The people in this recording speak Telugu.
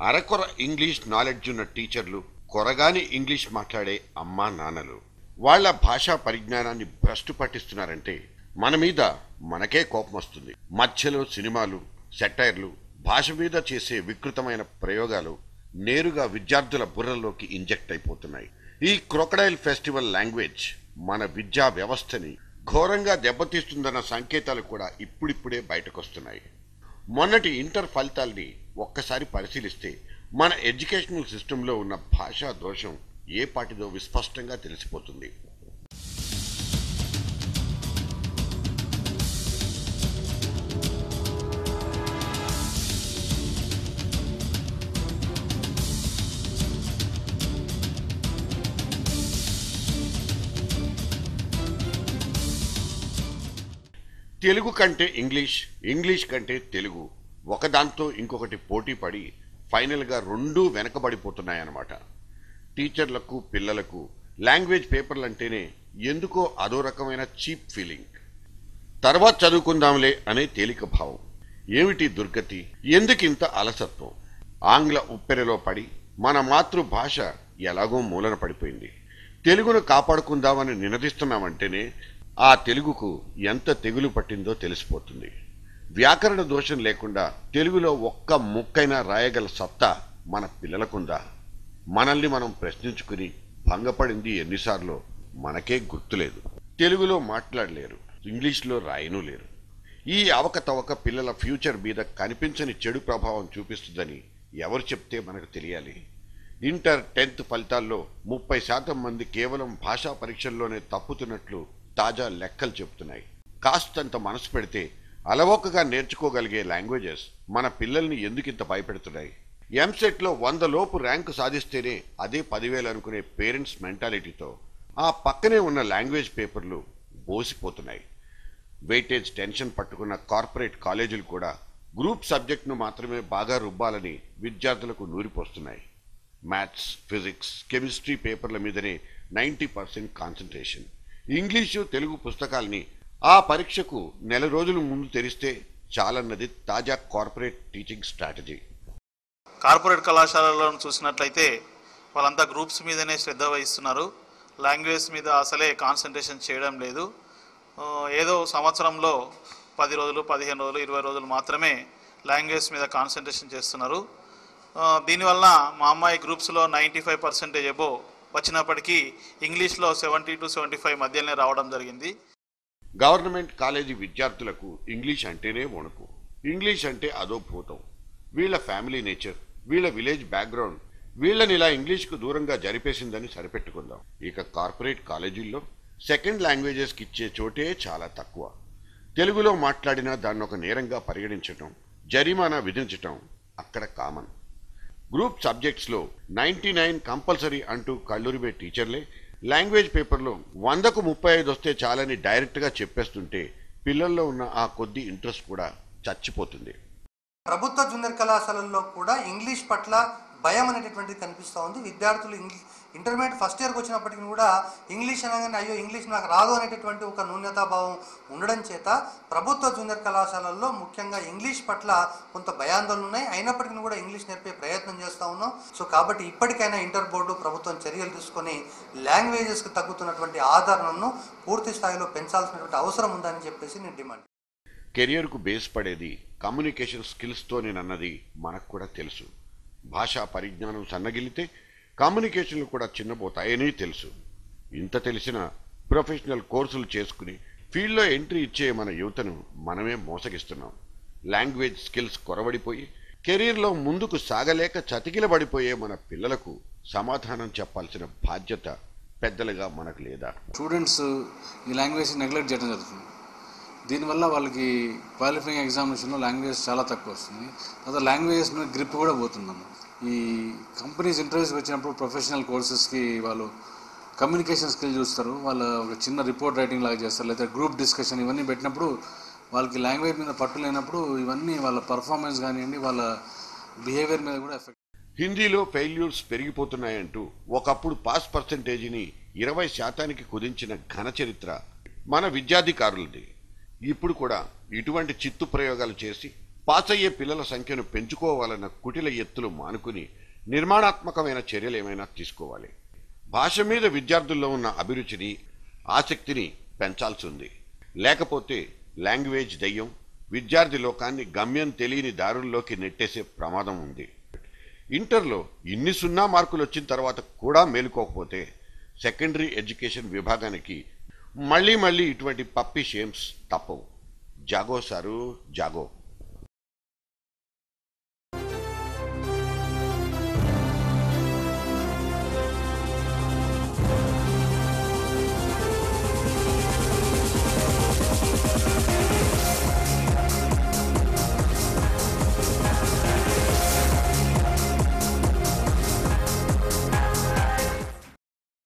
అరకొర ఇంగ్లీష్ నాలెడ్జ్ ఉన్న టీచర్లు కొరగాని ఇంగ్లీష్ మాట్లాడే అమ్మా నాన్నలు వాళ్ళ భాషా పరిజ్ఞానాన్ని భ్రష్టు పట్టిస్తున్నారంటే మన మీద మనకే కోపం వస్తుంది మధ్యలో సినిమాలు సెటైర్లు భాష మీద చేసే వికృతమైన ప్రయోగాలు నేరుగా విద్యార్థుల బుర్రల్లోకి ఇంజెక్ట్ అయిపోతున్నాయి ఈ క్రొకడైల్ ఫెస్టివల్ లాంగ్వేజ్ మన విద్యా వ్యవస్థని ఘోరంగా దెబ్బతీస్తుందన్న సంకేతాలు కూడా ఇప్పుడిప్పుడే బయటకొస్తున్నాయి మొన్నటి ఇంటర్ ఫలితాల్ని ఒక్కసారి పరిశీలిస్తే మన ఎడ్యుకేషనల్ సిస్టంలో ఉన్న భాషా దోషం ఏ పాటిదో విస్పష్టంగా తెలిసిపోతుంది తెలుగు కంటే ఇంగ్లీష్ ఇంగ్లీష్ కంటే తెలుగు ఒకదాంతో ఇంకొకటి పోటీ పడి ఫైనల్గా రెండూ వెనకబడిపోతున్నాయన్నమాట టీచర్లకు పిల్లలకు లాంగ్వేజ్ పేపర్లు అంటేనే ఎందుకో అదో రకమైన చీప్ ఫీలింగ్ తర్వాత చదువుకుందాంలే అనే తేలిక భావం ఏమిటి దుర్గతి ఎందుకింత అలసత్వం ఆంగ్ల ఉప్పెరలో పడి మన మాతృభాష ఎలాగో మూలన పడిపోయింది తెలుగును కాపాడుకుందామని నినదిస్తున్నామంటేనే ఆ తెలుగుకు ఎంత తెగులు పట్టిందో తెలిసిపోతుంది వ్యాకరణ దోషం లేకుండా తెలుగులో ఒక్క ముక్కైనా రాయగల సత్తా మన పిల్లలకుందా మనల్ని మనం ప్రశ్నించుకుని భంగపడింది ఎన్నిసార్లు మనకే గుర్తులేదు తెలుగులో మాట్లాడలేరు ఇంగ్లీష్లో రాయను లేరు ఈ అవకతవక పిల్లల ఫ్యూచర్ మీద కనిపించని చెడు ప్రభావం చూపిస్తుందని ఎవరు చెప్తే మనకు తెలియాలి ఇంటర్ టెన్త్ ఫలితాల్లో ముప్పై శాతం మంది కేవలం భాషా పరీక్షల్లోనే తప్పుతున్నట్లు తాజా లెక్కలు చెబుతున్నాయి కాస్తంత మనసు పెడితే అలవోకగా నేర్చుకోగలిగే లాంగ్వేజెస్ మన పిల్లల్ని ఎందుకింత భయపెడుతున్నాయి ఎంసెట్లో వంద లోపు ర్యాంకు సాధిస్తేనే అదే పదివేలు అనుకునే పేరెంట్స్ మెంటాలిటీతో ఆ పక్కనే ఉన్న లాంగ్వేజ్ పేపర్లు బోసిపోతున్నాయి వెయిటేజ్ టెన్షన్ పట్టుకున్న కార్పొరేట్ కాలేజీలు కూడా గ్రూప్ సబ్జెక్ట్ను మాత్రమే బాగా రుబ్బాలని విద్యార్థులకు నూరిపోస్తున్నాయి మ్యాథ్స్ ఫిజిక్స్ కెమిస్ట్రీ పేపర్ల మీదనే ninety percent concentration English Telugu పుస్తకాల్ని ఆ పరీక్షకు నెల రోజుల ముందు తెరిస్తే చాలన్నది తాజా కార్పొరేట్ టీచింగ్ స్ట్రాటజీ కార్పొరేట్ కళాశాలలో చూసినట్లయితే వాళ్ళంతా గ్రూప్స్ మీదనే శ్రద్ధ వహిస్తున్నారు లాంగ్వేజ్ మీద అసలే కాన్సన్ట్రేషన్ చేయడం లేదు ఆ, ఏదో సంవత్సరంలో పది రోజులు పదిహేను రోజులు ఇరవై రోజులు మాత్రమే లాంగ్వేజ్ మీద కాన్సన్ట్రేషన్ చేస్తున్నారు ఆ, దీనివల్ల మా అమ్మాయి గ్రూప్స్లో నైంటీ ఫైవ్ పర్సెంటేజ్ ఎబో వచ్చినప్పటికీ ఇంగ్లీష్లో సెవెంటీ టు సెవెంటీ ఫైవ్ మధ్యలోనే రావడం జరిగింది గవర్నమెంట్ కాలేజీ విద్యార్థులకు ఇంగ్లీష్ అంటేనే వణుకు ఇంగ్లీష్ అంటే అదో భూతం వీళ్ళ ఫ్యామిలీ నేచర్ వీళ్ళ విలేజ్ బ్యాక్గ్రౌండ్ వీళ్ళని ఇలా ఇంగ్లీష్కు దూరంగా జరిపేసిందని సరిపెట్టుకుందాం ఇక కార్పొరేట్ కాలేజీల్లో సెకండ్ లాంగ్వేజెస్కి ఇచ్చే చోటే చాలా తక్కువ తెలుగులో మాట్లాడినా దాన్ని ఒక నేరంగా పరిగణించటం జరిమానా విధించటం అక్కడ కామన్ గ్రూప్ సబ్జెక్ట్స్లో నైంటీ నైన్ కంపల్సరీ అంటూ కళ్ళురిమే టీచర్లే లాంగ్వేజ్ పేపర్లో వందకు ముప్పై ఐదు వస్తే చాలని డైరెక్ట్గా చెప్పేస్తుంటే పిల్లల్లో ఉన్న ఆ కొద్ది ఇంట్రెస్ట్ కూడా చచ్చిపోతుంది ప్రభుత్వ జూనియర్ కళాశాలల్లో కూడా ఇంగ్లీష్ పట్ల భయం అనేటటువంటిది కనిపిస్తూ ఉంది విద్యార్థులు ఇంగ్లీష్ ఇంటర్మీడియట్ ఫస్ట్ ఇయర్కి వచ్చినప్పటికీ కూడా ఇంగ్లీష్ అనగానే అయ్యో ఇంగ్లీష్ నాకు రాదు అనేటటువంటి ఒక న్యూన్యతాభావం ఉండడం చేత ప్రభుత్వ జూనియర్ కళాశాలల్లో ముఖ్యంగా ఇంగ్లీష్ పట్ల కొంత భయాందోళనలు ఉన్నాయి అయినప్పటికీ కూడా ఇంగ్లీష్ నేర్పే ప్రయత్నం చేస్తూ ఉన్నాం సో కాబట్టి ఇప్పటికైనా ఇంటర్ బోర్డు ప్రభుత్వం చర్యలు తీసుకొని లాంగ్వేజెస్కి తగ్గుతున్నటువంటి ఆదరణను పూర్తి స్థాయిలో పెంచాల్సినటువంటి అవసరం ఉందని చెప్పేసి నేను డిమాండ్ కెరియర్కు బేస్ పడేది కమ్యూనికేషన్ స్కిల్స్తోనేనన్నది మనకు కూడా తెలుసు భాషా పరిజ్ఞానం సన్నగిలితే కమ్యూనికేషన్లు కూడా చిన్నపోతాయని తెలుసు ఇంత తెలిసిన ప్రొఫెషనల్ కోర్సులు చేసుకుని ఫీల్డ్లో ఎంట్రీ ఇచ్చే మన యువతను మనమే మోసగిస్తున్నాం లాంగ్వేజ్ స్కిల్స్ కొరవడిపోయి కెరీర్లో ముందుకు సాగలేక చతికిలబడిపోయే మన పిల్లలకు సమాధానం చెప్పాల్సిన బాధ్యత పెద్దలుగా మనకు లేదా స్టూడెంట్స్ ఈ లాంగ్వేజ్ నెగ్లెక్ట్ చేయడం జరుగుతుంది దీనివల్ల వాళ్ళకి క్వాలిఫైయింగ్ ఎగ్జామినేషన్లో లాంగ్వేజ్ చాలా తక్కువ వస్తుంది తర్వాత లాంగ్వేజెస్ మీద గ్రిప్ కూడా పోతుందన్న ఈ కంపెనీస్ ఇంటర్వ్యూస్ వచ్చినప్పుడు ప్రొఫెషనల్ కోర్సెస్కి వాళ్ళు కమ్యూనికేషన్ స్కిల్ చూస్తారు వాళ్ళ ఒక చిన్న రిపోర్ట్ రైటింగ్ లాగా చేస్తారు లేదా గ్రూప్ డిస్కషన్ ఇవన్నీ పెట్టినప్పుడు వాళ్ళకి లాంగ్వేజ్ మీద పట్టు లేనప్పుడు ఇవన్నీ వాళ్ళ పర్ఫార్మెన్స్ కానివ్వండి వాళ్ళ బిహేవియర్ మీద కూడా ఎఫెక్ట్ హిందీలో ఫెయిల్యూర్స్ పెరిగిపోతున్నాయంటూ ఒకప్పుడు పాస్ పర్సంటేజీని ఇరవై శాతానికి కుదించిన ఘన చరిత్ర మన విద్యాధికారులది ఇప్పుడు కూడా ఇటువంటి చిత్తు ప్రయోగాలు చేసి పాస్ అయ్యే పిల్లల సంఖ్యను పెంచుకోవాలన్న కుటిల ఎత్తులు మానుకుని నిర్మాణాత్మకమైన చర్యలు ఏమైనా తీసుకోవాలి భాష మీద విద్యార్థుల్లో ఉన్న అభిరుచిని ఆసక్తిని పెంచాల్సి ఉంది లేకపోతే లాంగ్వేజ్ దయ్యం విద్యార్థి లోకాన్ని గమ్యం తెలియని దారుల్లోకి నెట్టేసే ప్రమాదం ఉంది ఇంటర్లో ఇన్ని సున్నా మార్కులు వచ్చిన తర్వాత కూడా మేలుకోకపోతే సెకండరీ ఎడ్యుకేషన్ విభాగానికి మళ్ళీ మళ్ళీ ఇటువంటి పప్పి షేమ్స్ తప్పవు జాగో సారు జాగో